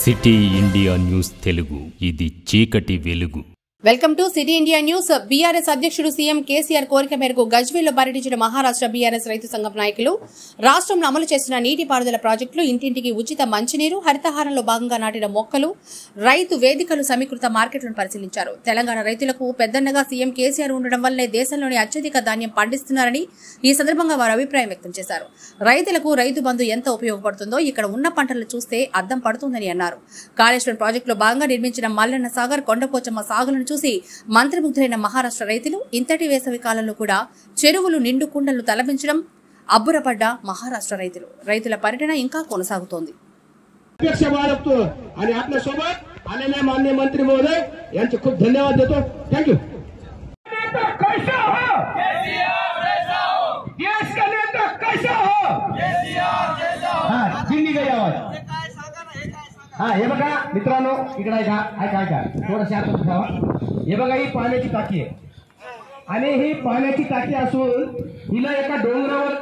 city India news Telugu ఇది చీకటి వెలుగు welcome to city India news BRS అధ్యక్షుడు సీఎం కేసీఆర్ కోరిక మేరకు గజ్వేల్లో పర్యటించిన మహారాష్ట్ర బీఆర్ఎస్ రైతు సంఘం నాయకులు రాష్ట్రంలో అమలు చేసిన నీటిపారుదల ప్రాజెక్టులు ఇంటింటికి ఉచిత మంచినీరు హరితహారంలో భాగంగా నాటిన మొక్కలు రైతు వేదికలు సమీకృత మార్కెట్లను పరిశీలించారు తెలంగాణ రైతులకు పెద్దన్నగా సీఎం కేసీఆర్ ఉండడం వల్లే దేశంలోని అత్యధిక ధాన్యం పండిస్తున్నారని ఈ సందర్భంగా వారు అభిప్రాయం వ్యక్తం చేశారు రైతులకు రైతు బంధు ఎంత ఉపయోగపడుతుందో ఇక్కడ ఉన్న పంటలను చూస్తే అద్దం పడుతుందని అన్నారు కాళేశ్వరం ప్రాజెక్టులో భాగంగా నిర్మించిన మల్లన్న సాగర్ కొండపోచమ్మ సాగులను చూసి మంత్రముగ్ధులైన మహారాష్ట్ర రైతులు ఇంతటి వేసవి కాలంలో కూడా చెరువులు నిండు కుండలు తలపించడం అబ్బురపడ్డ మహారాష్ట్ర రైతులు రైతుల పర్యటన ఇంకా కొనసాగుతోంది अध्यक्ष बाळगतो आणि आपल्यासोबत आलेले मान्य मंत्री महोदय यांचे खूप धन्यवाद देतो थँक्यू कैसा हो देश का नेता कैसा हो हा दिल्ली गई आवाज हा हे बघा मित्रांनो इकडे ऐका ऐका ऐका थोडं शांत ठेवा हे बघा ही पाण्याची टाकी आहे आणि ही पाण्याची टाकी असून हिला एका डोंगरावर